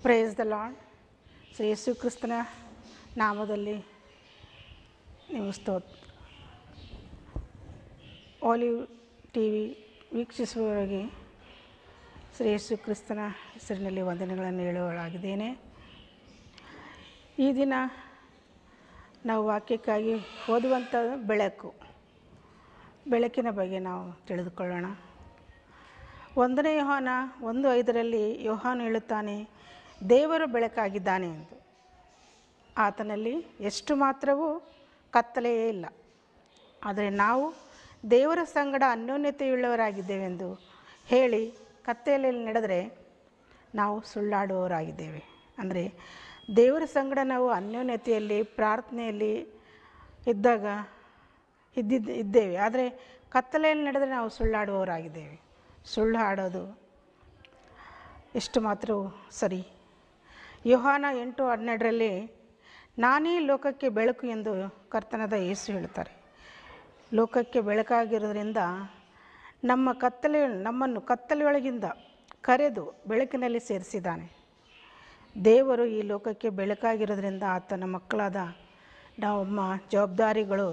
praise the lord Shri ಯೇಸು ಕ್ರಿಸ್ತನ ನಾಮದಲ್ಲಿ ನೀವು ಸ್ತೋತ್ ಆಲಿವ್ ಟಿ ವಿ ವೀಕ್ಷಿಸುವವರಿಗೆ ಶ್ರೀ ಯೇಸು ಕ್ರಿಸ್ತನ ಹೆಸರಿನಲ್ಲಿ ವಂದನೆಗಳನ್ನು ಹೇಳುವಳಾಗಿದ್ದೇನೆ ಈ ದಿನ ನಾವು ವಾಕ್ಯಕ್ಕಾಗಿ ಓದುವಂಥ ಬೆಳಕು ಬೆಳಕಿನ ಬಗ್ಗೆ ನಾವು ತಿಳಿದುಕೊಳ್ಳೋಣ ಒಂದನೇ ಯೋಹಾನ ಒಂದು ಐದರಲ್ಲಿ ಯೋಹಾನು ಹೇಳುತ್ತಾನೆ ದೇವರು ಬೆಳಕಾಗಿದ್ದಾನೆ ಎಂದು ಆತನಲ್ಲಿ ಎಷ್ಟು ಮಾತ್ರವೂ ಕತ್ತಲೆಯೇ ಇಲ್ಲ ಆದರೆ ನಾವು ದೇವರ ಸಂಗಡ ಅನ್ಯೋನ್ಯತೆಯುಳ್ಳವರಾಗಿದ್ದೇವೆಂದು ಹೇಳಿ ಕತ್ತಲೆಯಲ್ಲಿ ನಡೆದರೆ ನಾವು ಸುಳ್ಳಾಡುವವರಾಗಿದ್ದೇವೆ ಅಂದರೆ ದೇವರ ಸಂಗಡ ನಾವು ಅನ್ಯೋನ್ಯತೆಯಲ್ಲಿ ಪ್ರಾರ್ಥನೆಯಲ್ಲಿ ಇದ್ದಾಗ ಇದ್ದಿದ್ದು ಇದ್ದೇವೆ ಆದರೆ ಕತ್ತಲೆಯಲ್ಲಿ ನಡೆದರೆ ನಾವು ಸುಳ್ಳಾಡುವವರಾಗಿದ್ದೇವೆ ಸುಳ್ಳು ಆಡೋದು ಎಷ್ಟು ಮಾತ್ರವೂ ಸರಿ ಯೋಹಾನ ಎಂಟು ಹನ್ನೆರಡರಲ್ಲಿ ನಾನೇ ಲೋಕಕ್ಕೆ ಬೆಳಕು ಎಂದು ಕರ್ತನದ ಯೇಸು ಹೇಳ್ತಾರೆ ಲೋಕಕ್ಕೆ ಬೆಳಕಾಗಿರೋದ್ರಿಂದ ನಮ್ಮ ಕತ್ತಲೆ ನಮ್ಮನ್ನು ಕತ್ತಲೆಯೊಳಗಿಂದ ಕರೆದು ಬೆಳಕಿನಲ್ಲಿ ಸೇರಿಸಿದ್ದಾನೆ ದೇವರು ಈ ಲೋಕಕ್ಕೆ ಬೆಳಕಾಗಿರೋದ್ರಿಂದ ಆತನ ಮಕ್ಕಳಾದ ನಮ್ಮ ಜವಾಬ್ದಾರಿಗಳು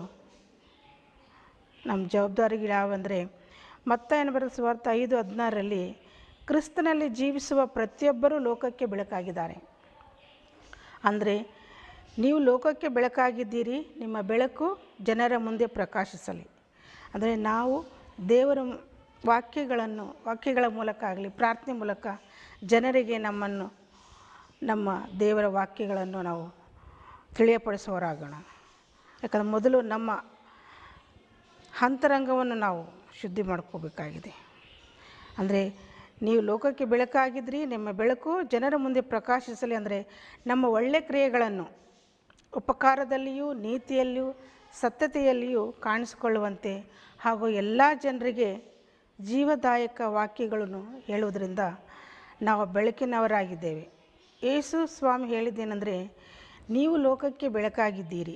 ನಮ್ಮ ಜವಾಬ್ದಾರಿಗಳು ಯಾವಂದರೆ ಮತ್ತ ಏನು ಬರೆದ ಸ್ವಾರ್ಥ ಐದು ಹದಿನಾರರಲ್ಲಿ ಕ್ರಿಸ್ತನಲ್ಲಿ ಜೀವಿಸುವ ಪ್ರತಿಯೊಬ್ಬರೂ ಲೋಕಕ್ಕೆ ಬೆಳಕಾಗಿದ್ದಾರೆ ಅಂದರೆ ನೀವು ಲೋಕಕ್ಕೆ ಬೆಳಕಾಗಿದ್ದೀರಿ ನಿಮ್ಮ ಬೆಳಕು ಜನರ ಮುಂದೆ ಪ್ರಕಾಶಿಸಲಿ ಅಂದರೆ ನಾವು ದೇವರ ವಾಕ್ಯಗಳನ್ನು ವಾಕ್ಯಗಳ ಮೂಲಕ ಆಗಲಿ ಪ್ರಾರ್ಥನೆ ಮೂಲಕ ಜನರಿಗೆ ನಮ್ಮನ್ನು ನಮ್ಮ ದೇವರ ವಾಕ್ಯಗಳನ್ನು ನಾವು ತಿಳಿಯಪಡಿಸುವವರಾಗೋಣ ಯಾಕಂದರೆ ಮೊದಲು ನಮ್ಮ ಅಂತರಂಗವನ್ನು ನಾವು ಶುದ್ಧಿ ಮಾಡ್ಕೋಬೇಕಾಗಿದೆ ಅಂದರೆ ನೀವು ಲೋಕಕ್ಕೆ ಬೆಳಕಾಗಿದ್ರಿ ನಿಮ್ಮ ಬೆಳಕು ಜನರ ಮುಂದೆ ಪ್ರಕಾಶಿಸಲಿ ಅಂದರೆ ನಮ್ಮ ಒಳ್ಳೆಯ ಕ್ರಿಯೆಗಳನ್ನು ಉಪಕಾರದಲ್ಲಿಯೂ ನೀತಿಯಲ್ಲಿಯೂ ಸತ್ಯತೆಯಲ್ಲಿಯೂ ಕಾಣಿಸಿಕೊಳ್ಳುವಂತೆ ಹಾಗೂ ಎಲ್ಲ ಜನರಿಗೆ ಜೀವದಾಯಕ ವಾಕ್ಯಗಳನ್ನು ಹೇಳುವುದರಿಂದ ನಾವು ಬೆಳಕಿನವರಾಗಿದ್ದೇವೆ ಯೇಸು ಸ್ವಾಮಿ ಹೇಳಿದ್ದೇನೆಂದರೆ ನೀವು ಲೋಕಕ್ಕೆ ಬೆಳಕಾಗಿದ್ದೀರಿ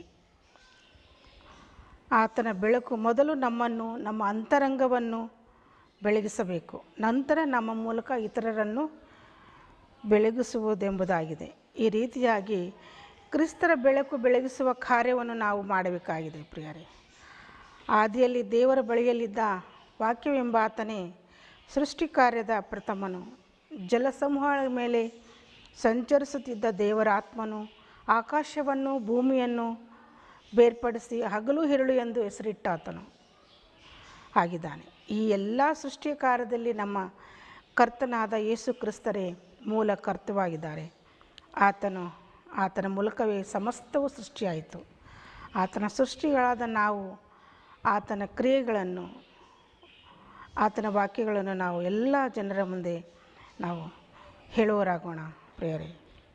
ಆತನ ಬೆಳಕು ಮೊದಲು ನಮ್ಮನ್ನು ನಮ್ಮ ಅಂತರಂಗವನ್ನು ಬೆಳಗಿಸಬೇಕು ನಂತರ ನಮ್ಮ ಮೂಲಕ ಇತರರನ್ನು ಬೆಳಗಿಸುವುದೆಂಬುದಾಗಿದೆ ಈ ರೀತಿಯಾಗಿ ಕ್ರಿಸ್ತರ ಬೆಳಕು ಬೆಳಗಿಸುವ ಕಾರ್ಯವನ್ನು ನಾವು ಮಾಡಬೇಕಾಗಿದೆ ಪ್ರಿಯರೇ ಆದಿಯಲ್ಲಿ ದೇವರ ಬಳಿಯಲ್ಲಿದ್ದ ವಾಕ್ಯವೆಂಬ ಆತನೇ ಸೃಷ್ಟಿ ಕಾರ್ಯದ ಪ್ರಥಮನು ಜಲಸಮೂಹಗಳ ಮೇಲೆ ಸಂಚರಿಸುತ್ತಿದ್ದ ದೇವರ ಆತ್ಮನು ಆಕಾಶವನ್ನು ಭೂಮಿಯನ್ನು ಬೇರ್ಪಡಿಸಿ ಹಗಲು ಹಿರಳು ಎಂದು ಹೆಸರಿಟ್ಟಾತನು ಆಗಿದ್ದಾನೆ ಈ ಎಲ್ಲ ಸೃಷ್ಟಿಯ ಕಾರ್ಯದಲ್ಲಿ ನಮ್ಮ ಕರ್ತನಾದ ಯೇಸು ಕ್ರಿಸ್ತರೇ ಮೂಲ ಕರ್ತವಾಗಿದ್ದಾರೆ ಆತನು ಆತನ ಮೂಲಕವೇ ಸಮಸ್ತವೂ ಸೃಷ್ಟಿಯಾಯಿತು ಆತನ ಸೃಷ್ಟಿಗಳಾದ ನಾವು ಆತನ ಕ್ರಿಯೆಗಳನ್ನು ಆತನ ವಾಕ್ಯಗಳನ್ನು ನಾವು ಎಲ್ಲ ಜನರ ಮುಂದೆ ನಾವು ಹೇಳುವರಾಗೋಣ ಪ್ರಿಯರೇ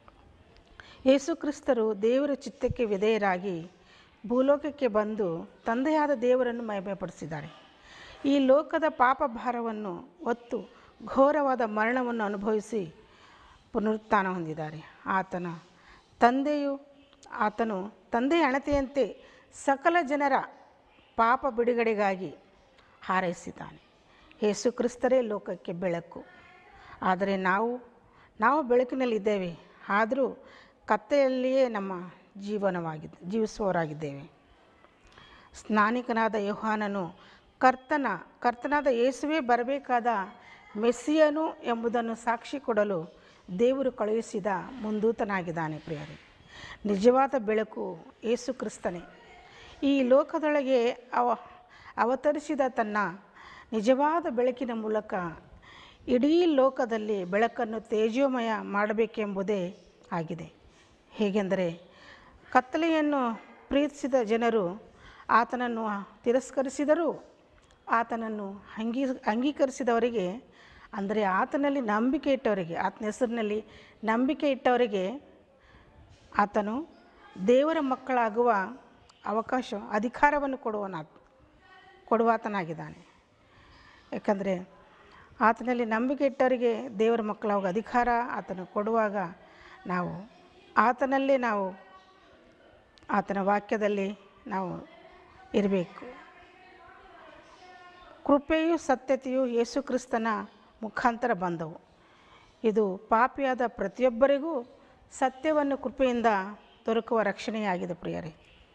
ಯೇಸು ಕ್ರಿಸ್ತರು ದೇವರ ಚಿತ್ತಕ್ಕೆ ವಿಧೇಯರಾಗಿ ಭೂಲೋಕಕ್ಕೆ ಬಂದು ತಂದೆಯಾದ ದೇವರನ್ನು ಮಹಿಮೆಪಡಿಸಿದ್ದಾರೆ ಈ ಲೋಕದ ಪಾಪ ಭಾರವನ್ನು ಹೊತ್ತು ಘೋರವಾದ ಮರಣವನ್ನು ಅನುಭವಿಸಿ ಪುನರುತ್ಥಾನ ಹೊಂದಿದ್ದಾರೆ ಆತನ ತಂದೆಯು ಆತನು ತಂದೆಯ ಅಣತೆಯಂತೆ ಸಕಲ ಜನರ ಪಾಪ ಬಿಡುಗಡೆಗಾಗಿ ಹಾರೈಸಿದ್ದಾನೆ ಯೇಸು ಕ್ರಿಸ್ತರೇ ಲೋಕಕ್ಕೆ ಬೆಳಕು ಆದರೆ ನಾವು ನಾವು ಬೆಳಕಿನಲ್ಲಿದ್ದೇವೆ ಆದರೂ ಕತ್ತೆಯಲ್ಲಿಯೇ ನಮ್ಮ ಜೀವನವಾಗಿದೆ ಜೀವಿಸುವವರಾಗಿದ್ದೇವೆ ಸ್ನಾನಿಕನಾದ ಯೋಹಾನನು ಕರ್ತನ ಕರ್ತನಾದ ಯೇಸುವೇ ಬರಬೇಕಾದ ಮೆಸ್ಸಿಯನು ಎಂಬುದನ್ನು ಸಾಕ್ಷಿ ಕೊಡಲು ದೇವರು ಕಳುಹಿಸಿದ ಮುಂದೂತನಾಗಿದ್ದಾನೆ ಪ್ರಿಯರೇ ನಿಜವಾದ ಬೆಳಕು ಯೇಸು ಕ್ರಿಸ್ತನೇ ಈ ಲೋಕದೊಳಗೆ ಅವ ಅವತರಿಸಿದ ತನ್ನ ನಿಜವಾದ ಬೆಳಕಿನ ಮೂಲಕ ಇಡೀ ಲೋಕದಲ್ಲಿ ಬೆಳಕನ್ನು ತೇಜೋಮಯ ಮಾಡಬೇಕೆಂಬುದೇ ಆಗಿದೆ ಹೇಗೆಂದರೆ ಕತ್ತಲೆಯನ್ನು ಪ್ರೀತಿಸಿದ ಜನರು ಆತನನ್ನು ತಿರಸ್ಕರಿಸಿದರೂ ಆತನನ್ನು ಅಂಗೀ ಅಂಗೀಕರಿಸಿದವರಿಗೆ ಅಂದರೆ ಆತನಲ್ಲಿ ನಂಬಿಕೆ ಇಟ್ಟವರಿಗೆ ಆತನ ಹೆಸರಿನಲ್ಲಿ ನಂಬಿಕೆ ಇಟ್ಟವರಿಗೆ ಆತನು ದೇವರ ಮಕ್ಕಳಾಗುವ ಅವಕಾಶ ಅಧಿಕಾರವನ್ನು ಕೊಡುವನ ಕೊಡುವಾತನಾಗಿದ್ದಾನೆ ಯಾಕಂದರೆ ಆತನಲ್ಲಿ ನಂಬಿಕೆ ಇಟ್ಟವರಿಗೆ ದೇವರ ಮಕ್ಕಳಾಗುವ ಅಧಿಕಾರ ಆತನು ಕೊಡುವಾಗ ನಾವು ಆತನಲ್ಲೇ ನಾವು ಆತನ ವಾಕ್ಯದಲ್ಲಿ ನಾವು ಇರಬೇಕು ಕೃಪೆಯು ಸತ್ಯತೆಯು ಯೇಸು ಕ್ರಿಸ್ತನ ಮುಖಾಂತರ ಬಂದವು ಇದು ಪಾಪಿಯಾದ ಪ್ರತಿಯೊಬ್ಬರಿಗೂ ಸತ್ಯವನ್ನು ಕೃಪೆಯಿಂದ ದೊರಕುವ ರಕ್ಷಣೆಯಾಗಿದೆ ಪ್ರಿಯರೇ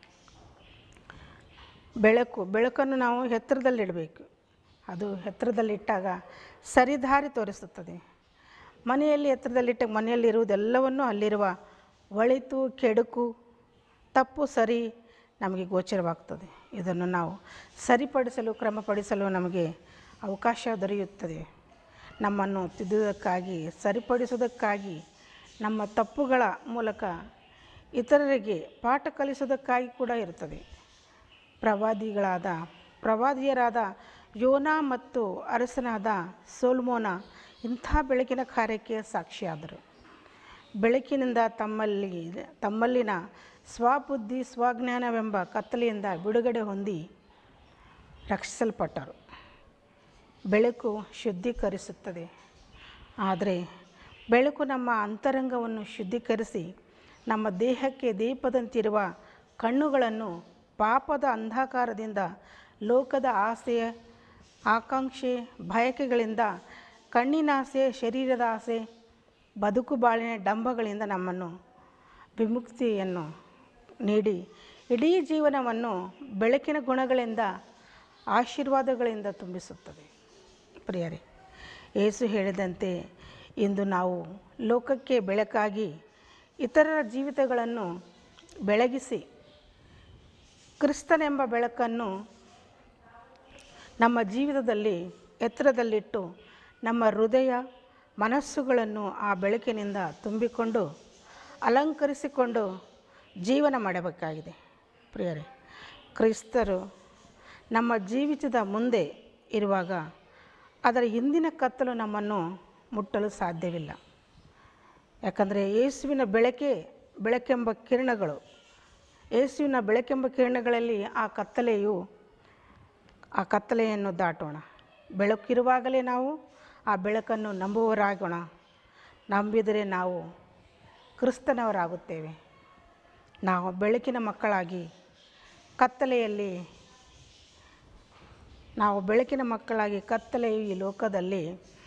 ಬೆಳಕು ಬೆಳಕನ್ನು ನಾವು ಎತ್ತರದಲ್ಲಿಡಬೇಕು ಅದು ಎತ್ತರದಲ್ಲಿಟ್ಟಾಗ ಸರಿದಾರಿ ತೋರಿಸುತ್ತದೆ ಮನೆಯಲ್ಲಿ ಎತ್ತರದಲ್ಲಿಟ್ಟ ಮನೆಯಲ್ಲಿರುವುದೆಲ್ಲವನ್ನೂ ಅಲ್ಲಿರುವ ಒಳಿತು ಕೆಡುಕು ತಪ್ಪು ಸರಿ ನಮಗೆ ಗೋಚರವಾಗ್ತದೆ ಇದನ್ನು ನಾವು ಸರಿಪಡಿಸಲು ಕ್ರಮಪಡಿಸಲು ನಮಗೆ ಅವಕಾಶ ದೊರೆಯುತ್ತದೆ ನಮ್ಮನ್ನು ತಿದ್ದುವುದಕ್ಕಾಗಿ ಸರಿಪಡಿಸುವುದಕ್ಕಾಗಿ ನಮ್ಮ ತಪ್ಪುಗಳ ಮೂಲಕ ಇತರರಿಗೆ ಪಾಠ ಕಲಿಸುವುದಕ್ಕಾಗಿ ಕೂಡ ಇರುತ್ತದೆ ಪ್ರವಾದಿಗಳಾದ ಪ್ರವಾದಿಯರಾದ ಯೋನಾ ಮತ್ತು ಅರಸನಾದ ಸೋಲ್ಮೋನ ಇಂಥ ಬೆಳಕಿನ ಕಾರ್ಯಕ್ಕೆ ಸಾಕ್ಷಿಯಾದರು ಬೆಳಕಿನಿಂದ ತಮ್ಮಲ್ಲಿ ತಮ್ಮಲ್ಲಿನ ಸ್ವಬುದ್ಧಿ ಸ್ವಜ್ಞಾನವೆಂಬ ಕತ್ತಲೆಯಿಂದ ಬಿಡುಗಡೆ ಹೊಂದಿ ರಕ್ಷಿಸಲ್ಪಟ್ಟರು ಬೆಳಕು ಶುದ್ಧೀಕರಿಸುತ್ತದೆ ಆದರೆ ಬೆಳಕು ನಮ್ಮ ಅಂತರಂಗವನ್ನು ಶುದ್ಧೀಕರಿಸಿ ನಮ್ಮ ದೇಹಕ್ಕೆ ದೀಪದಂತಿರುವ ಕಣ್ಣುಗಳನ್ನು ಪಾಪದ ಅಂಧಕಾರದಿಂದ ಲೋಕದ ಆಸೆ ಆಕಾಂಕ್ಷೆ ಬಯಕೆಗಳಿಂದ ಕಣ್ಣಿನ ಆಸೆ ಶರೀರದ ಆಸೆ ಬದುಕು ಬಾಳಿನ ಡಂಬಗಳಿಂದ ನಮ್ಮನ್ನು ವಿಮುಕ್ತಿಯನ್ನು ನೀಡಿ ಇಡೀ ಜೀವನವನ್ನು ಬೆಳಕಿನ ಗುಣಗಳಿಂದ ಆಶೀರ್ವಾದಗಳಿಂದ ತುಂಬಿಸುತ್ತದೆ ಪ್ರಿಯರೇ ಏಸು ಹೇಳಿದಂತೆ ಇಂದು ನಾವು ಲೋಕಕ್ಕೆ ಬೆಳಕಾಗಿ ಇತರರ ಜೀವಿತಗಳನ್ನು ಬೆಳಗಿಸಿ ಕ್ರಿಸ್ತನೆಂಬ ಬೆಳಕನ್ನು ನಮ್ಮ ಜೀವಿತದಲ್ಲಿ ಎತ್ತರದಲ್ಲಿಟ್ಟು ನಮ್ಮ ಹೃದಯ ಮನಸ್ಸುಗಳನ್ನು ಆ ಬೆಳಕಿನಿಂದ ತುಂಬಿಕೊಂಡು ಅಲಂಕರಿಸಿಕೊಂಡು ಜೀವನ ಮಾಡಬೇಕಾಗಿದೆ ಪ್ರಿಯರೇ ಕ್ರೈಸ್ತರು ನಮ್ಮ ಜೀವಿತದ ಮುಂದೆ ಇರುವಾಗ ಅದರ ಹಿಂದಿನ ಕತ್ತಲು ನಮ್ಮನ್ನು ಮುಟ್ಟಲು ಸಾಧ್ಯವಿಲ್ಲ ಯಾಕಂದರೆ ಯೇಸುವಿನ ಬೆಳಕೆ ಬೆಳಕೆಂಬ ಕಿರಣಗಳು ಯೇಸುವಿನ ಬೆಳಕೆಂಬ ಕಿರಣಗಳಲ್ಲಿ ಆ ಕತ್ತಲೆಯು ಆ ಕತ್ತಲೆಯನ್ನು ದಾಟೋಣ ಬೆಳಕಿರುವಾಗಲೇ ನಾವು ಆ ಬೆಳಕನ್ನು ನಂಬುವವರಾಗೋಣ ನಂಬಿದರೆ ನಾವು ಕ್ರಿಸ್ತನವರಾಗುತ್ತೇವೆ ನಾವು ಬೆಳಕಿನ ಮಕ್ಕಳಾಗಿ ಕತ್ತಲೆಯಲ್ಲಿ ನಾವು ಬೆಳಕಿನ ಮಕ್ಕಳಾಗಿ ಕತ್ತಲೆಯು ಈ ಲೋಕದಲ್ಲಿ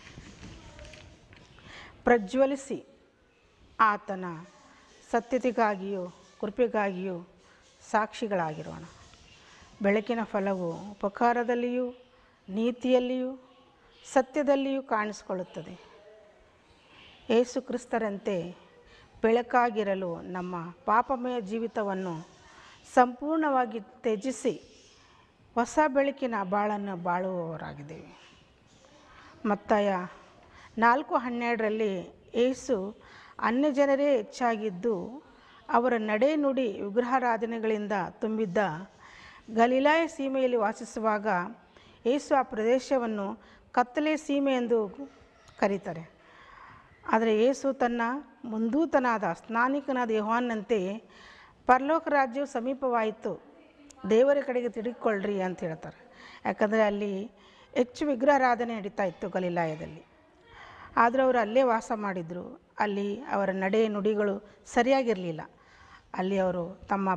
ಪ್ರಜ್ವಲಿಸಿ ಆತನ ಸತ್ಯತೆಗಾಗಿಯೂ ಕೃಪೆಗಾಗಿಯೂ ಸಾಕ್ಷಿಗಳಾಗಿರೋಣ ಬೆಳಕಿನ ಫಲವು ಉಪಕಾರದಲ್ಲಿಯೂ ನೀತಿಯಲ್ಲಿಯೂ ಸತ್ಯದಲ್ಲಿಯೂ ಕಾಣಿಸಿಕೊಳ್ಳುತ್ತದೆ ಏಸು ಕ್ರಿಸ್ತರಂತೆ ಬೆಳಕಾಗಿರಲು ನಮ್ಮ ಪಾಪಮಯ ಜೀವಿತವನ್ನು ಸಂಪೂರ್ಣವಾಗಿ ತ್ಯಜಿಸಿ ಹೊಸ ಬೆಳಕಿನ ಬಾಳನ್ನು ಬಾಳುವವರಾಗಿದ್ದೇವೆ ಮತ್ತಾಯ ನಾಲ್ಕು ಹನ್ನೆರಡರಲ್ಲಿ ಏಸು ಅನ್ಯಜನರೇ ಹೆಚ್ಚಾಗಿದ್ದು ಅವರ ನಡೆ ನುಡಿ ವಿಗ್ರಹಾರಾಧನೆಗಳಿಂದ ತುಂಬಿದ್ದ ಗಲೀಲಾಯ ಸೀಮೆಯಲ್ಲಿ ವಾಸಿಸುವಾಗ ಏಸು ಆ ಪ್ರದೇಶವನ್ನು ಕತ್ತಲೆ ಸೀಮೆ ಎಂದು ಕರೀತಾರೆ ಆದರೆ ಏಸು ತನ್ನ ಮುಂದೂತನಾದ ಸ್ನಾನಿಕನಾದ ಯೋಹಾನ್ನಂತೆ ಪರಲೋಕ ರಾಜ್ಯವು ಸಮೀಪವಾಯಿತು ದೇವರ ಕಡೆಗೆ ತಿರುಗಿಕೊಳ್ಳ್ರಿ ಅಂತ ಹೇಳ್ತಾರೆ ಯಾಕಂದರೆ ಅಲ್ಲಿ ಹೆಚ್ಚು ವಿಗ್ರಹಾರಾಧನೆ ನಡೀತಾ ಇತ್ತು ಗಲೀಲಾಯದಲ್ಲಿ ಆದರೂ ಅವರು ಅಲ್ಲೇ ವಾಸ ಮಾಡಿದರು ಅಲ್ಲಿ ಅವರ ನಡೆ ನುಡಿಗಳು ಸರಿಯಾಗಿರಲಿಲ್ಲ ಅಲ್ಲಿ ಅವರು ತಮ್ಮ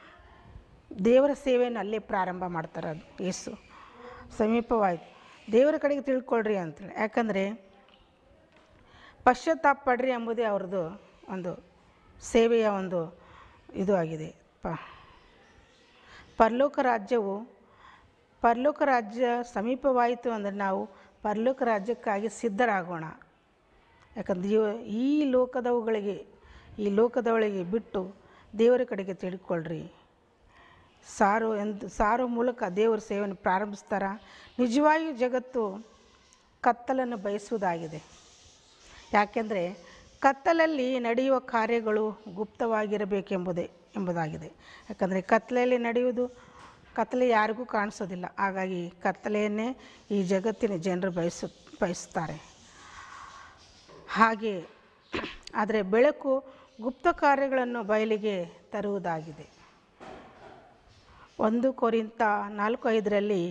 ದೇವರ ಸೇವೆಯನ್ನು ಅಲ್ಲೇ ಪ್ರಾರಂಭ ಮಾಡ್ತಾರೆ ಅದು ಯೇಸು ಸಮೀಪವಾಯಿತು ದೇವರ ಕಡೆಗೆ ತಿಳ್ಕೊಳ್ರಿ ಅಂತೇಳಿ ಯಾಕಂದರೆ ಪಶ್ಚಾತ್ತಾಪ ಪಡ್ರಿ ಎಂಬುದೇ ಅವ್ರದ್ದು ಒಂದು ಸೇವೆಯ ಒಂದು ಇದು ಆಗಿದೆ ಪ ಪರಲೋಕ ರಾಜ್ಯವು ಪರಲೋಕ ರಾಜ್ಯ ಸಮೀಪವಾಯಿತು ಅಂದರೆ ನಾವು ಪರಲೋಕ ರಾಜ್ಯಕ್ಕಾಗಿ ಸಿದ್ಧರಾಗೋಣ ಯಾಕಂದ್ರೆ ಇವ ಈ ಲೋಕದವುಗಳಿಗೆ ಈ ಲೋಕದವಳಿಗೆ ಬಿಟ್ಟು ದೇವರ ಕಡೆಗೆ ತಿಳ್ಕೊಳ್ರಿ ಸಾರು ಎಂದು ಸಾರೋ ಮೂಲಕ ದೇವರ ಸೇವೆಯನ್ನು ಪ್ರಾರಂಭಿಸ್ತಾರ ನಿಜವಾಗಿಯೂ ಜಗತ್ತು ಕತ್ತಲನ್ನು ಬಯಸುವುದಾಗಿದೆ ಯಾಕೆಂದರೆ ಕತ್ತಲಲ್ಲಿ ನಡೆಯುವ ಕಾರ್ಯಗಳು ಗುಪ್ತವಾಗಿರಬೇಕೆಂಬುದೇ ಎಂಬುದಾಗಿದೆ ಯಾಕಂದರೆ ಕತ್ತಲೆಯಲ್ಲಿ ನಡೆಯುವುದು ಕತ್ತಲೆ ಯಾರಿಗೂ ಕಾಣಿಸೋದಿಲ್ಲ ಹಾಗಾಗಿ ಕತ್ತಲೆಯನ್ನೇ ಈ ಜಗತ್ತಿನ ಜನರು ಬಯಸು ಬಯಸ್ತಾರೆ ಹಾಗೆ ಆದರೆ ಬೆಳಕು ಗುಪ್ತ ಕಾರ್ಯಗಳನ್ನು ಬಯಲಿಗೆ ತರುವುದಾಗಿದೆ ಒಂದು ಕೊರಿಂತ ನಾಲ್ಕು ಐದರಲ್ಲಿ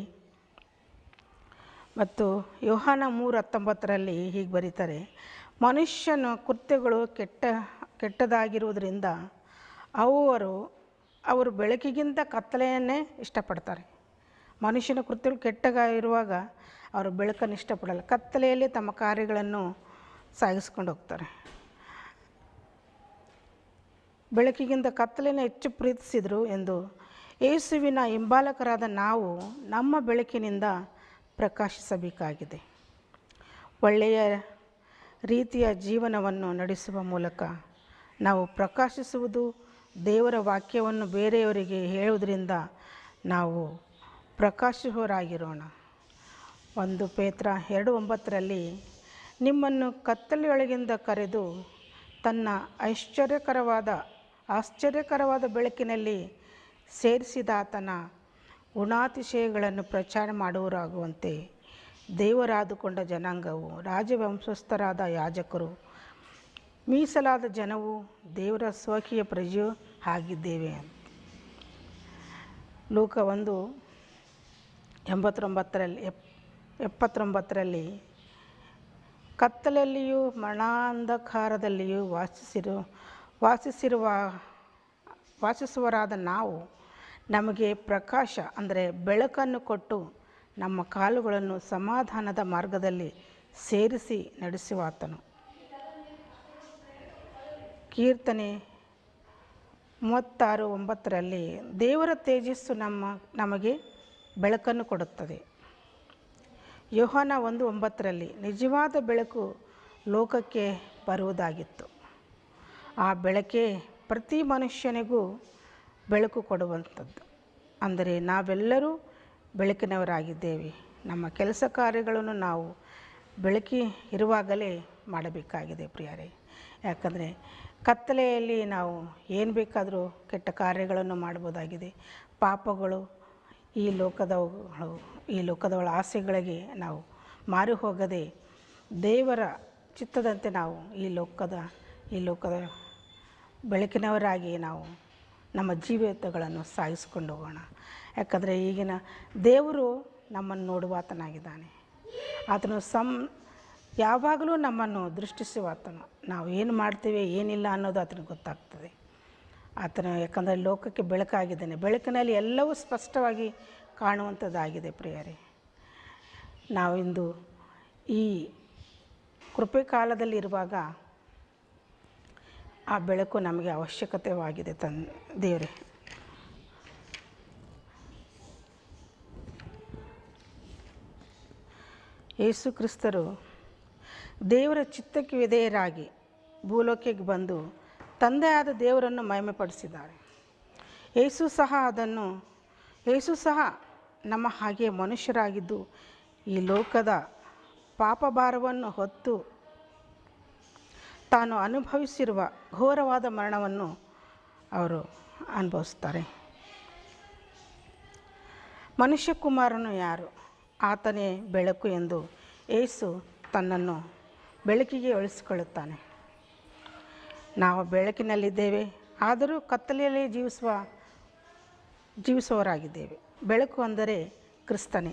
ಮತ್ತು ಯೋಹಾನ ಮೂರು ಹತ್ತೊಂಬತ್ತರಲ್ಲಿ ಹೀಗೆ ಬರೀತಾರೆ ಮನುಷ್ಯನ ಕೃತ್ಯಗಳು ಕೆಟ್ಟ ಕೆಟ್ಟದಾಗಿರುವುದರಿಂದ ಅವರು ಅವರು ಬೆಳಕಿಗಿಂತ ಕತ್ತಲೆಯನ್ನೇ ಇಷ್ಟಪಡ್ತಾರೆ ಮನುಷ್ಯನ ಕೃತ್ಯಗಳು ಕೆಟ್ಟಗ ಇರುವಾಗ ಅವರು ಬೆಳಕನ್ನು ಇಷ್ಟಪಡಲ್ಲ ಕತ್ತಲೆಯಲ್ಲಿ ತಮ್ಮ ಕಾರ್ಯಗಳನ್ನು ಸಾಗಿಸ್ಕೊಂಡು ಹೋಗ್ತಾರೆ ಬೆಳಕಿಗಿಂತ ಕತ್ತಲೆಯನ್ನು ಹೆಚ್ಚು ಪ್ರೀತಿಸಿದರು ಎಂದು ಯೇಸುವಿನ ಹಿಂಬಾಲಕರಾದ ನಾವು ನಮ್ಮ ಬೆಳಕಿನಿಂದ ಪ್ರಕಾಶಿಸಬೇಕಾಗಿದೆ ಒಳ್ಳೆಯ ರೀತಿಯ ಜೀವನವನ್ನು ನಡೆಸುವ ಮೂಲಕ ನಾವು ಪ್ರಕಾಶಿಸುವುದು ದೇವರ ವಾಕ್ಯವನ್ನು ಬೇರೆಯವರಿಗೆ ಹೇಳುವುದರಿಂದ ನಾವು ಪ್ರಕಾಶಿಸುವರಾಗಿರೋಣ ಒಂದು ಪೇತ್ರ ಎರಡು ಒಂಬತ್ತರಲ್ಲಿ ನಿಮ್ಮನ್ನು ಕತ್ತಲೆಯೊಳಗಿಂದ ಕರೆದು ತನ್ನ ಐಶ್ವರ್ಯಕರವಾದ ಆಶ್ಚರ್ಯಕರವಾದ ಬೆಳಕಿನಲ್ಲಿ ಸೇರಿಸಿದ ಆತನ ಗುಣಾತಿಶಯಗಳನ್ನು ಪ್ರಚಾರ ಮಾಡುವರಾಗುವಂತೆ ದೇವರಾದುಕೊಂಡ ಜನಾಂಗವು ರಾಜವಂಶಸ್ಥರಾದ ಯಾಜಕರು ಮೀಸಲಾದ ಜನವು ದೇವರ ಸ್ವಕೀಯ ಪ್ರಜೆಯೂ ಆಗಿದ್ದೇವೆ ಅಂತ ಲೋಕ ಒಂದು ಎಂಬತ್ತೊಂಬತ್ತರಲ್ಲಿ ಎಪ್ ಎಪ್ಪತ್ತೊಂಬತ್ತರಲ್ಲಿ ಕತ್ತಲೆಯಲ್ಲಿಯೂ ಮರಣಾಂಧಕಾರದಲ್ಲಿಯೂ ವಾಸಿಸಿರು ವಾಸಿಸಿರುವ ವಾಸಿಸುವರಾದ ನಾವು ನಮಗೆ ಪ್ರಕಾಶ ಅಂದರೆ ಬೆಳಕನ್ನು ಕೊಟ್ಟು ನಮ್ಮ ಕಾಲುಗಳನ್ನು ಸಮಾಧಾನದ ಮಾರ್ಗದಲ್ಲಿ ಸೇರಿಸಿ ನಡೆಸುವ ಆತನು ಕೀರ್ತನೆ ಮೂವತ್ತಾರು ಒಂಬತ್ತರಲ್ಲಿ ದೇವರ ತೇಜಸ್ಸು ನಮ್ಮ ನಮಗೆ ಬೆಳಕನ್ನು ಕೊಡುತ್ತದೆ ಯೋಹಾನ ಒಂದು ಒಂಬತ್ತರಲ್ಲಿ ನಿಜವಾದ ಬೆಳಕು ಲೋಕಕ್ಕೆ ಬರುವುದಾಗಿತ್ತು ಆ ಬೆಳಕೆ ಪ್ರತಿ ಮನುಷ್ಯನಿಗೂ ಬೆಳಕು ಕೊಡುವಂಥದ್ದು ಅಂದರೆ ನಾವೆಲ್ಲರೂ ಬೆಳಕಿನವರಾಗಿದ್ದೇವೆ ನಮ್ಮ ಕೆಲಸ ಕಾರ್ಯಗಳನ್ನು ನಾವು ಬೆಳಕಿ ಇರುವಾಗಲೇ ಮಾಡಬೇಕಾಗಿದೆ ಪ್ರಿಯರೇ ಯಾಕಂದರೆ ಕತ್ತಲೆಯಲ್ಲಿ ನಾವು ಏನು ಬೇಕಾದರೂ ಕೆಟ್ಟ ಕಾರ್ಯಗಳನ್ನು ಮಾಡ್ಬೋದಾಗಿದೆ ಪಾಪಗಳು ಈ ಲೋಕದವುಗಳು ಈ ಲೋಕದವಳ ಆಸೆಗಳಿಗೆ ನಾವು ಮಾರು ಹೋಗದೆ ದೇವರ ಚಿತ್ತದಂತೆ ನಾವು ಈ ಲೋಕದ ಈ ಲೋಕದ ಬೆಳಕಿನವರಾಗಿ ನಾವು ನಮ್ಮ ಜೀವಿತಗಳನ್ನು ಸಾಗಿಸ್ಕೊಂಡು ಹೋಗೋಣ ಯಾಕಂದರೆ ಈಗಿನ ದೇವರು ನಮ್ಮನ್ನು ನೋಡುವ ಆತನಾಗಿದ್ದಾನೆ ಆತನು ಸಂ ಯಾವಾಗಲೂ ನಮ್ಮನ್ನು ದೃಷ್ಟಿಸುವ ಆತನು ನಾವು ಏನು ಮಾಡ್ತೇವೆ ಏನಿಲ್ಲ ಅನ್ನೋದು ಆತನಿಗೆ ಗೊತ್ತಾಗ್ತದೆ ಆತನು ಯಾಕಂದರೆ ಲೋಕಕ್ಕೆ ಬೆಳಕಾಗಿದ್ದಾನೆ ಬೆಳಕಿನಲ್ಲಿ ಎಲ್ಲವೂ ಸ್ಪಷ್ಟವಾಗಿ ಕಾಣುವಂಥದ್ದಾಗಿದೆ ಪ್ರಿಯರೇ ನಾವಿಂದು ಈ ಕೃಪೆ ಕಾಲದಲ್ಲಿರುವಾಗ ಆ ಬೆಳಕು ನಮಗೆ ಅವಶ್ಯಕತೆವಾಗಿದೆ ತನ್ ದೇವರೇ ಯೇಸು ಕ್ರಿಸ್ತರು ದೇವರ ಚಿತ್ತಕ್ಕೆ ವಿಧೇಯರಾಗಿ ಭೂಲೋಕಕ್ಕೆ ಬಂದು ತಂದೆಯಾದ ದೇವರನ್ನು ಮಹಿಮೆಪಡಿಸಿದ್ದಾರೆ ಯೇಸು ಸಹ ಅದನ್ನು ಯೇಸು ಸಹ ನಮ್ಮ ಹಾಗೆ ಮನುಷ್ಯರಾಗಿದ್ದು ಈ ಲೋಕದ ಪಾಪಭಾರವನ್ನು ಹೊತ್ತು ತಾನು ಅನುಭವಿಸಿರುವ ಘೋರವಾದ ಮರಣವನ್ನು ಅವರು ಅನುಭವಿಸ್ತಾರೆ ಮನುಷ್ಯಕುಮಾರನು ಯಾರು ಆತನೇ ಬೆಳಕು ಎಂದು ಏಸು ತನ್ನನ್ನು ಬೆಳಕಿಗೆ ಇಳಿಸಿಕೊಳ್ಳುತ್ತಾನೆ ನಾವು ಬೆಳಕಿನಲ್ಲಿದ್ದೇವೆ ಆದರೂ ಕತ್ತಲೆಯಲ್ಲಿ ಜೀವಿಸುವ ಜೀವಿಸುವವರಾಗಿದ್ದೇವೆ ಬೆಳಕು ಅಂದರೆ ಕ್ರಿಸ್ತನೇ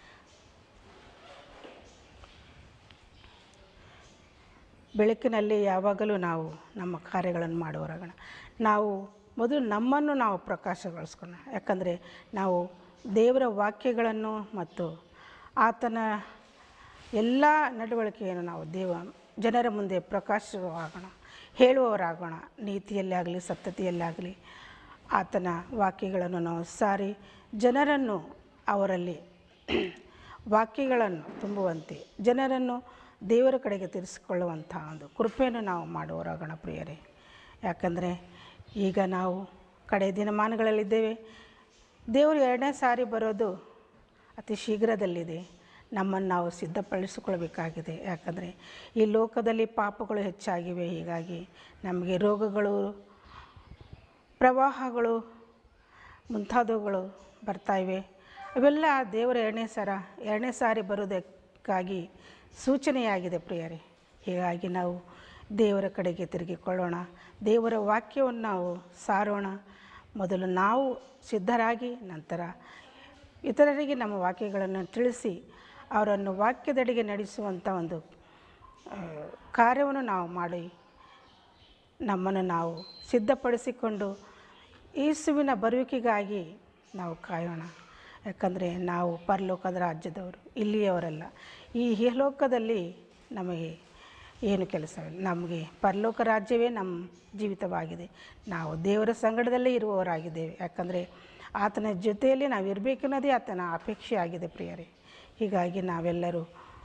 ಬೆಳಕಿನಲ್ಲಿ ಯಾವಾಗಲೂ ನಾವು ನಮ್ಮ ಕಾರ್ಯಗಳನ್ನು ಮಾಡುವರಾಗೋಣ ನಾವು ಮೊದಲು ನಮ್ಮನ್ನು ನಾವು ಪ್ರಕಾಶಗೊಳಿಸ್ಕೋಣ ಯಾಕಂದರೆ ನಾವು ದೇವರ ವಾಕ್ಯಗಳನ್ನು ಮತ್ತು ಆತನ ಎಲ್ಲ ನಡವಳಿಕೆಯನ್ನು ನಾವು ದೇವ ಜನರ ಮುಂದೆ ಪ್ರಕಾಶವಾಗೋಣ ಹೇಳುವವರಾಗೋಣ ನೀತಿಯಲ್ಲೇ ಆಗಲಿ ಸತ್ಯತೆಯಲ್ಲಾಗಲಿ ಆತನ ವಾಕ್ಯಗಳನ್ನು ನಾವು ಸಾರಿ ಜನರನ್ನು ಅವರಲ್ಲಿ ವಾಕ್ಯಗಳನ್ನು ತುಂಬುವಂತೆ ಜನರನ್ನು ದೇವರ ಕಡೆಗೆ ತಿರ್ಸಿಕೊಳ್ಳುವಂಥ ಒಂದು ಕೃಪೆಯನ್ನು ನಾವು ಮಾಡುವವರಾಗೋಣ ಪ್ರಿಯರೇ ಯಾಕಂದರೆ ಈಗ ನಾವು ಕಡೆ ದಿನಮಾನಗಳಲ್ಲಿದ್ದೇವೆ ದೇವರು ಎರಡನೇ ಸಾರಿ ಬರೋದು ಅತಿ ಶೀಘ್ರದಲ್ಲಿದೆ ನಮ್ಮನ್ನು ನಾವು ಸಿದ್ಧಪಡಿಸಿಕೊಳ್ಬೇಕಾಗಿದೆ ಯಾಕಂದರೆ ಈ ಲೋಕದಲ್ಲಿ ಪಾಪಗಳು ಹೆಚ್ಚಾಗಿವೆ ಹೀಗಾಗಿ ನಮಗೆ ರೋಗಗಳು ಪ್ರವಾಹಗಳು ಮುಂತಾದವುಗಳು ಬರ್ತಾಯಿವೆ ಇವೆಲ್ಲ ದೇವರ ಎರಡನೇ ಸರ ಎರಡನೇ ಸಾರಿ ಬರೋದಕ್ಕಾಗಿ ಸೂಚನೆಯಾಗಿದೆ ಪ್ರಿಯರೇ ಹೀಗಾಗಿ ನಾವು ದೇವರ ಕಡೆಗೆ ತಿರುಗಿಕೊಳ್ಳೋಣ ದೇವರ ವಾಕ್ಯವನ್ನು ನಾವು ಸಾರೋಣ ಮೊದಲು ನಾವು ಸಿದ್ಧರಾಗಿ ನಂತರ ಇತರರಿಗೆ ನಮ್ಮ ವಾಕ್ಯಗಳನ್ನು ತಿಳಿಸಿ ಅವರನ್ನು ವಾಕ್ಯದಡಿಗೆ ನಡೆಸುವಂಥ ಒಂದು ಆ, ಕಾರ್ಯವನ್ನು ನಾವು ಮಾಡಿ ನಮ್ಮನ್ನು ನಾವು ಸಿದ್ಧಪಡಿಸಿಕೊಂಡು ಯೇಸುವಿನ ಬರುವಿಕೆಗಾಗಿ ನಾವು ಕಾಯೋಣ ಯಾಕಂದರೆ ನಾವು ಪರಲೋಕದ ರಾಜ್ಯದವರು ಇಲ್ಲಿಯವರಲ್ಲ ಈ ಲೋಕದಲ್ಲಿ ನಮಗೆ ಏನು ಕೆಲಸವಿಲ್ಲ ನಮಗೆ ಪರಲೋಕ ರಾಜ್ಯವೇ ನಮ್ಮ ಜೀವಿತವಾಗಿದೆ ನಾವು ದೇವರ ಸಂಗಡದಲ್ಲೇ ಇರುವವರಾಗಿದ್ದೇವೆ ಯಾಕಂದರೆ ಆತನ ಜೊತೆಯಲ್ಲಿ ನಾವು ಇರಬೇಕನ್ನೋದೇ ಆತನ ಅಪೇಕ್ಷೆ ಆಗಿದೆ ಪ್ರಿಯರೇ ಹೀಗಾಗಿ ನಾವೆಲ್ಲರೂ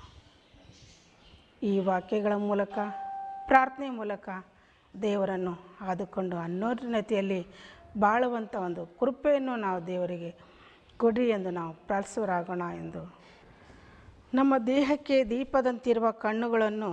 ಈ ವಾಕ್ಯಗಳ ಮೂಲಕ ಪ್ರಾರ್ಥನೆ ಮೂಲಕ ದೇವರನ್ನು ಆದುಕೊಂಡು ಅನ್ಯೋನ್ಯತೆಯಲ್ಲಿ ಬಾಳುವಂಥ ಒಂದು ಕೃಪೆಯನ್ನು ನಾವು ದೇವರಿಗೆ ಕೊಡ್ರಿ ಎಂದು ನಾವು ಪ್ರಾರ್ಥಿಸುವರಾಗೋಣ ಎಂದು ನಮ್ಮ ದೇಹಕ್ಕೆ ದೀಪದಂತಿರುವ ಕಣ್ಣುಗಳನ್ನು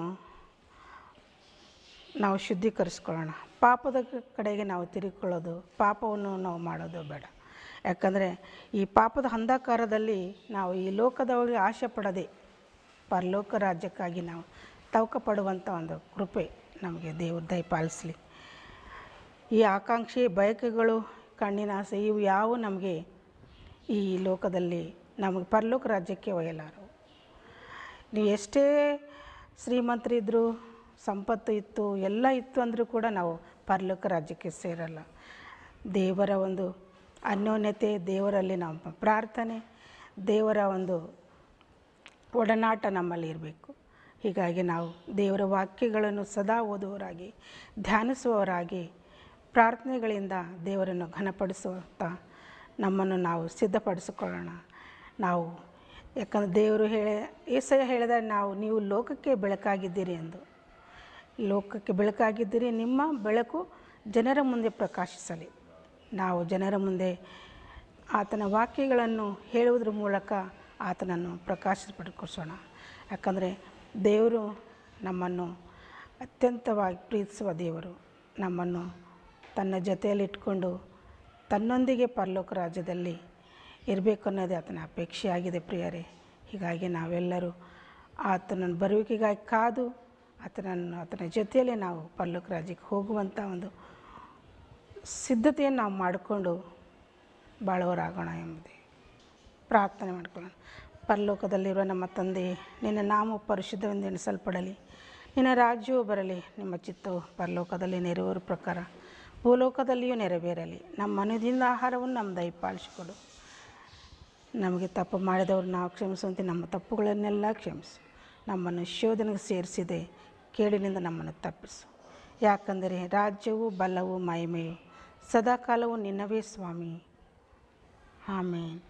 ನಾವು ಶುದ್ಧೀಕರಿಸ್ಕೊಳ್ಳೋಣ ಪಾಪದ ಕಡೆಗೆ ನಾವು ತಿರುಗಿಕೊಳ್ಳೋದು ಪಾಪವನ್ನು ನಾವು ಮಾಡೋದು ಬೇಡ ಯಾಕಂದರೆ ಈ ಪಾಪದ ಅಂಧಕಾರದಲ್ಲಿ ನಾವು ಈ ಲೋಕದೊಳಗೆ ಆಶೆ ಪಡದೆ ಪರಲೋಕ ರಾಜ್ಯಕ್ಕಾಗಿ ನಾವು ತವಕ ಪಡುವಂಥ ಒಂದು ಕೃಪೆ ನಮಗೆ ದೇವರು ದಯಪಾಲಿಸಲಿ ಈ ಆಕಾಂಕ್ಷೆ ಬಯಕೆಗಳು ಕಣ್ಣಿನ ಆಸೆ ಇವು ಯಾವ ನಮಗೆ ಈ ಲೋಕದಲ್ಲಿ ನಮಗೆ ಪರಲೋಕ ರಾಜ್ಯಕ್ಕೆ ಒಯ್ಯಲಾರವು ನೀವು ಎಷ್ಟೇ ಶ್ರೀಮಂತರಿದ್ದರು ಸಂಪತ್ತು ಇತ್ತು ಎಲ್ಲ ಇತ್ತು ಅಂದರೂ ಕೂಡ ನಾವು ಪರಲೋಕ ರಾಜ್ಯಕ್ಕೆ ಸೇರಲ್ಲ ದೇವರ ಒಂದು ಅನ್ಯೋನ್ಯತೆ ದೇವರಲ್ಲಿ ನಮ್ಮ ಪ್ರಾರ್ಥನೆ ದೇವರ ಒಂದು ಒಡನಾಟ ನಮ್ಮಲ್ಲಿ ಇರಬೇಕು ಹೀಗಾಗಿ ನಾವು ದೇವರ ವಾಕ್ಯಗಳನ್ನು ಸದಾ ಓದುವವರಾಗಿ ಧ್ಯಾನಿಸುವವರಾಗಿ ಪ್ರಾರ್ಥನೆಗಳಿಂದ ದೇವರನ್ನು ಘನಪಡಿಸುವಂಥ ನಮ್ಮನ್ನು ನಾವು ಸಿದ್ಧಪಡಿಸಿಕೊಳ್ಳೋಣ ನಾವು ಯಾಕಂದರೆ ದೇವರು ಹೇಳಿ ಏಸಯ್ಯ ಹೇಳಿದ ನಾವು ನೀವು ಲೋಕಕ್ಕೆ ಬೆಳಕಾಗಿದ್ದೀರಿ ಎಂದು ಲೋಕಕ್ಕೆ ಬೆಳಕಾಗಿದ್ದೀರಿ ನಿಮ್ಮ ಬೆಳಕು ಜನರ ಮುಂದೆ ಪ್ರಕಾಶಿಸಲಿ ನಾವು ಜನರ ಮುಂದೆ ಆತನ ವಾಕ್ಯಗಳನ್ನು ಹೇಳುವುದರ ಮೂಲಕ ಆತನನ್ನು ಪ್ರಕಾಶಪಡಿಸೋಣ ಯಾಕಂದರೆ ದೇವರು ನಮ್ಮನ್ನು ಅತ್ಯಂತವಾಗಿ ಪ್ರೀತಿಸುವ ದೇವರು ನಮ್ಮನ್ನು ತನ್ನ ಜೊತೆಯಲ್ಲಿಟ್ಕೊಂಡು ತನ್ನೊಂದಿಗೆ ಪರಲೋಕ ರಾಜ್ಯದಲ್ಲಿ ಇರಬೇಕು ಅನ್ನೋದೇ ಆತನ ಅಪೇಕ್ಷೆಯಾಗಿದೆ ಪ್ರಿಯರೇ ಹೀಗಾಗಿ ನಾವೆಲ್ಲರೂ ಆತನ ಬರುವಿಕೆಗಾಗಿ ಕಾದು ಆತನನ್ನು ಆತನ ಜೊತೆಯಲ್ಲೇ ನಾವು ಪರಲೋಕ ರಾಜ್ಯಕ್ಕೆ ಹೋಗುವಂಥ ಒಂದು ಸಿದ್ಧತೆಯನ್ನು ನಾವು ಮಾಡಿಕೊಂಡು ಬಾಳುವರಾಗೋಣ ಎಂಬುದೇ ಪ್ರಾರ್ಥನೆ ಮಾಡಿಕೊಳ್ಳೋಣ ಪರಲೋಕದಲ್ಲಿರುವ ನಮ್ಮ ತಂದೆ ನಿನ್ನ ನಾಮ ಪರಿಶುದ್ಧವೆಂದು ಎಣಿಸಲ್ಪಡಲಿ ನಿನ್ನ ರಾಜ್ಯವು ಬರಲಿ ನಿಮ್ಮ ಚಿತ್ತವು ಪರಲೋಕದಲ್ಲಿ ನೆರವೇರುವ ಪ್ರಕಾರ ಭೂಲೋಕದಲ್ಲಿಯೂ ನೆರವೇರಲಿ ನಮ್ಮ ಮನದಿಂದ ಆಹಾರವನ್ನು ನಮ್ಮ ದಯಪಾಲಿಸಿಕೊಡು ನಮಗೆ ತಪ್ಪು ಮಾಡಿದವರು ನಾವು ಕ್ಷಮಿಸುವಂತೆ ನಮ್ಮ ತಪ್ಪುಗಳನ್ನೆಲ್ಲ ಕ್ಷಮಿಸು ನಮ್ಮನ್ನು ಶೋಧನೆಗೆ ಸೇರಿಸಿದೆ ಕೇಡಿನಿಂದ ನಮ್ಮನ್ನು ತಪ್ಪಿಸು ಯಾಕಂದರೆ ರಾಜ್ಯವು ಬಲವು ಮಹಿಮೆಯು ಸದಾಕಾಲವು ನಿನ್ನವೇ ಸ್ವಾಮಿ ಆಮೇನ್